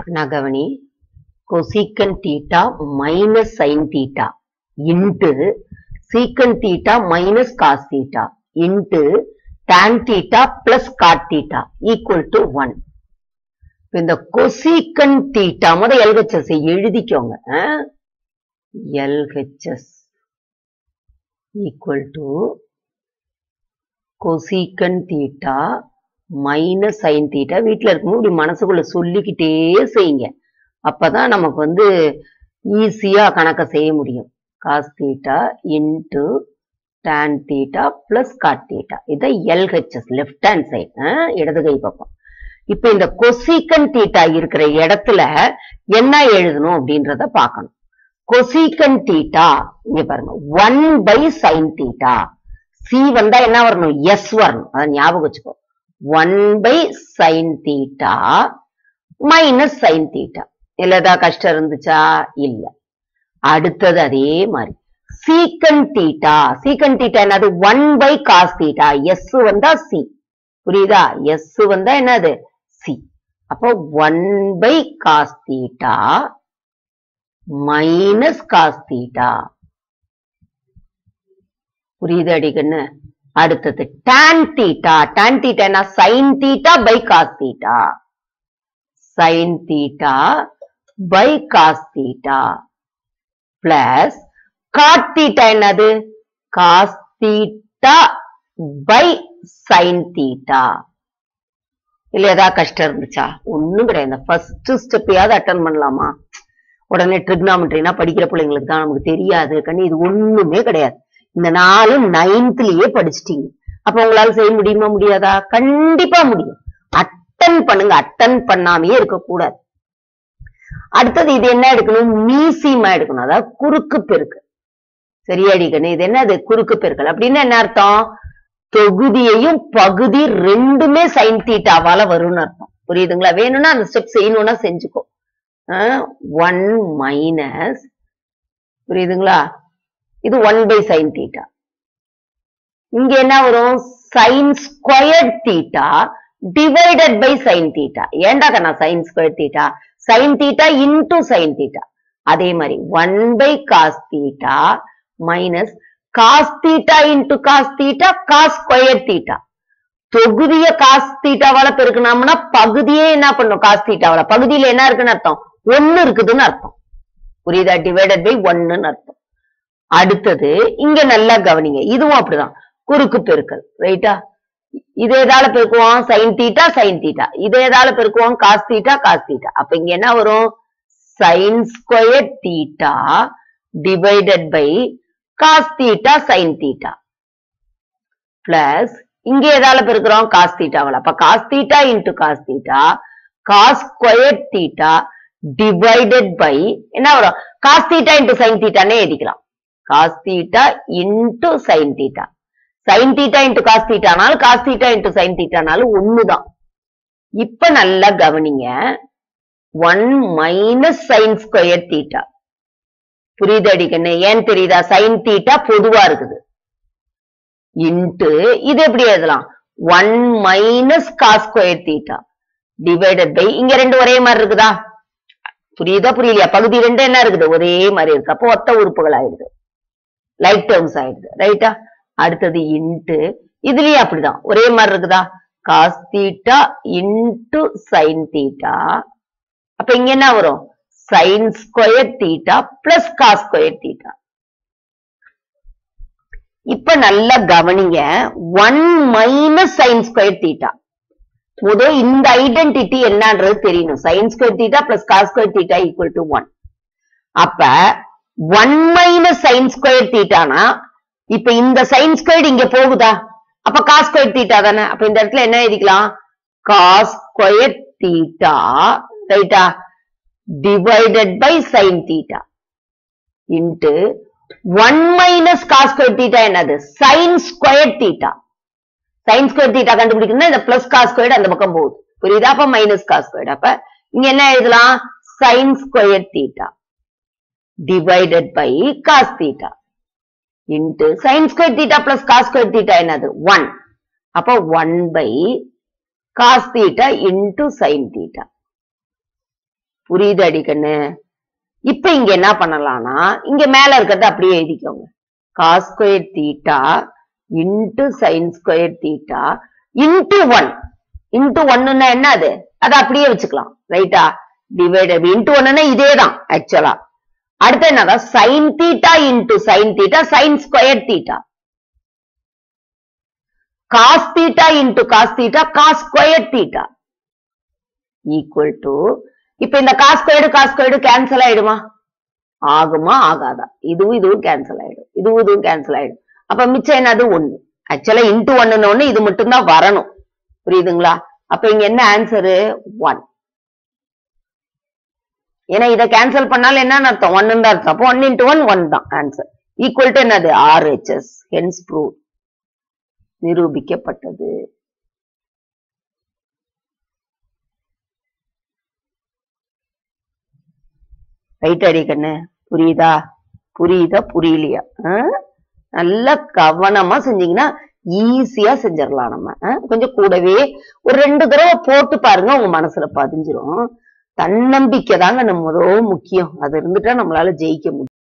நான் கவனி cosecant theta minus sine theta into secant theta minus cos theta into tan theta plus cot theta equal to one இந்த cosecant theta முத L H S எழுதிக்கோங்க L H S equal to cosecant theta minus sine theta வீட்டில் இருக்கும்போது இப்படி மனசுக்குள்ள சொல்லிக்கிட்டே செய்யுங்க அப்பதான் நமக்கு வந்து ஈஸியா கணக்கை செய்ய முடியும் cos theta into tan theta plus cot theta இதை எல்ஹெச்எஸ் லெஃப்ட் ஹேண்ட் சைடு இடது கை பக்கம் இப்ப இந்த கொசிக்கன் தீட்டா இருக்கிற இடத்துல என்ன எழுதணும் அப்படின்றத பார்க்கணும் கொசிக்கன் தீட்டா இங்க பாருங்க one by sine theta C வந்தா என்ன வரணும் எஸ் வரணும் அதை ஞாபகம் வச்சுக்கோ one by sine theta minus sine theta இல்ல ஏதாவது கஷ்டம் இருந்துச்சா இல்ல அடுத்தது அதே மாதிரி சீக்கன் தீட்டா சீக்கன் தீட்டா என்னது one by cos theta S வந்தா சி புரியுதா எஸ் வந்தா என்னது சி அப்போ one by cos theta minus cos theta புரியுது அடிக்கண்ணு அடுத்தது tan தீட்டா tan தீட்டா என்ன sin theta by cos theta sin theta by cos theta plus cot theta என்னது cos theta by sin theta இல்ல ஏதாவது கஷ்டம் இருந்துச்சா ஒண்ணும் கிடையாது ஃபர்ஸ்ட் ஸ்டெப்பையாவது அட்டன் பண்ணலாமா உடனே ட்ரிக்னாமெட்ரினா படிக்கிற பிள்ளைங்களுக்கு தான் நமக்கு தெரியாது கண்ணு இது ஒண்ணுமே கிடையாது இந்த நாலு நைன்த்லயே படிச்சிட்டீங்க அப்ப உங்களால செய்ய முடியுமா முடியாதா கண்டிப்பா முடியும் அட்டன் பண்ணுங்க அட்டன் பண்ணாமையே இருக்கக்கூடாது அடுத்தது இது என்ன எடுக்கணும் மீசியமா எடுக்கணும் அதாவது குறுக்கு பெருக்கு சரியாடிக்கணும் இது என்னது குறுக்கு பெருக்கல் அப்படின்னா என்ன அர்த்தம் தொகுதியையும் பகுதி ரெண்டுமே சைன் தீட்டாவால வரும்னு அர்த்தம் புரியுதுங்களா வேணும்னா அந்த ஸ்டெப் செய்யணும்னா செஞ்சுக்கோ ஒன் மைனஸ் புரியுதுங்களா இது ஒன் பை சைன் தீட்டா இங்க என்ன வரும் sine square theta divided by sine theta ஏண்டா கண்ணா sine square theta sine theta into sine theta அதே மாதிரி one by cos theta minus cos theta into cos theta cos square theta தொகுதிய cos தீட்டாவால பெருக்கணும்னா பகுதியே என்ன பண்ணும் காஸ் தீட்டாவால பகுதியில என்ன இருக்குன்னு அர்த்தம் ஒன்னு இருக்குதுன்னு அர்த்தம் புரியுதா டிவைடட் பை ஒன்னுன்னு அர்த்தம் அடுத்தது இங்க நல்லா கவனிங்க இதுவும் அப்படிதான் குறுக்கு பெருக்கல் ரைட்டா இது எதால பெருக்குவோம் சைன் தீட்டா சைன் தீட்டா இது எதால பெருக்குவோம் காஸ் தீட்டா காஸ் தீட்டா அப்ப இங்க என்ன வரும் sine square theta divided by cos theta sine theta plus இங்க எதால பெருக்கிறோம் காஸ் தீட்டாவில் அப்ப cos theta into cos theta cos square theta divided by என்ன வரும் காஸ் தீட்டா இன்டு சைன் தீட்டானே எழுதிக்கலாம் cos theta into sine theta sine theta into cos தீட்டானாலும் காஸ் தீட்டா இன்டு சைன் தீட்டானாலும் ஒண்ணுதான் இப்ப நல்லா கவனிங்க one minus sine square theta புரியுது அடிக்கண்ணு ஏன் தெரியுதா சைன் தீட்டா பொதுவா இருக்குது இன்ட்டு இது எப்படி எழுதலாம் one minus cos square theta divided by இங்க ரெண்டு ஒரே மாதிரி இருக்குதா புரியுதா புரியலையா பகுதி ரெண்டு என்ன இருக்குது ஒரே மாதிரி இருக்கு அப்போ ஒத்த உறுப்புகள் ஆயிடுது லைட் டேர்ம்ஸ் ஆயிடுது ரைட்டா அடுத்தது இன்ட்டு இதுலயும் அப்படிதான் ஒரே மாதிரி இருக்குதா cos theta into sine theta அப்ப இங்க என்ன வரும் sine square theta plus cos square theta இப்ப நல்லா கவனிங்க one minus sine square theta முதல் இந்த ஐடென்டிட்டி என்னன்றது தெரியணும் sine square theta plus cos square theta equal to one அப்ப ஒன் மைனஸ் சைன் ஸ்கொயர் தீட்டானா இப்ப இந்த சைன் ஸ்கொயர் இங்க போகுதா அப்ப காஸ் ஸ்கொயர் தீட்டா தானே அப்ப இந்த இடத்துல என்ன எழுதிக்கலாம் காஸ் ஸ்கொயர் தீட்டா ரைட்டா divided by sine theta into one minus cos square theta என்னது sine square theta sine square theta கண்டுபிடிக்கணும்னா இந்த பிளஸ் காஸ் ஸ்கொயர் அந்த பக்கம் போகுது புரியுதா அப்ப மைனஸ் காஸ் ஸ்கொயர் அப்ப இங்க என்ன எழுதலாம் sine square theta divided by cos theta into sine square theta plus cos square theta என்னது ஒன் அப்ப one by cos theta into sine theta புரியுது அடிக்கண்ணு இப்ப இங்க என்ன பண்ணலாம்னா இங்க மேல இருக்கிறத அப்படியே எழுதிக்கோங்க cos square theta into sine square theta into one into ஒன்னுன்னா என்ன அது அதை அப்படியே வச்சுக்கலாம் ரைட்டா டிவைடட் இன்டு ஒன்னுன்னா இதே தான் ஆக்சுவலா அடுத்து என்னதான் sine theta into sine theta sine square theta cos theta into cos theta cos square theta equal to இப்ப இந்த cos squared cos squared cancel ஆயிடுமா ஆகுமா ஆகாதா இதுவும் இதுவும் கேன்சல் ஆயிடும் இதுவும் இதுவும் கேன்சல் ஆயிடும் அப்ப மிச்சம் என்னது ஒண்ணு ஆக்சுவலா இன்டு ஒன்னு ஒண்ணு இது மட்டும்தான் வரணும் புரியுதுங்களா அப்ப இங்க என்ன ஆன்சரு ஒன் ஏன்னா இதை கேன்சல் பண்ணாலும் என்னன்னு அர்த்தம் ஒன்னு தான் அர்த்தம் அப்போ ஒன் இன்டு ஒன் ஒன் தான் ஆன்சர் ஈக்குவல் டு என்னது ஆர்ஹெச்எஸ் ஹென்ஸ் ப்ரூவ் நிரூபிக்கப்பட்டது ரைட் அடி கண்ணு புரியுதா புரியுதா புரியலையா ஆ? நல்லா கவனமா செஞ்சீங்கன்னா ஈஸியா செஞ்சிடலாம் நம்ம ஆ? கொஞ்சம் கூடவே ஒரு ரெண்டு தடவை போட்டு பாருங்க உங்க மனசுல பதிஞ்சிரும் தன்னம்பிக்கை தாங்க நம்ம முதல் முக்கியம் அது இருந்துட்டா நம்மளால ஜெயிக்க முடியும்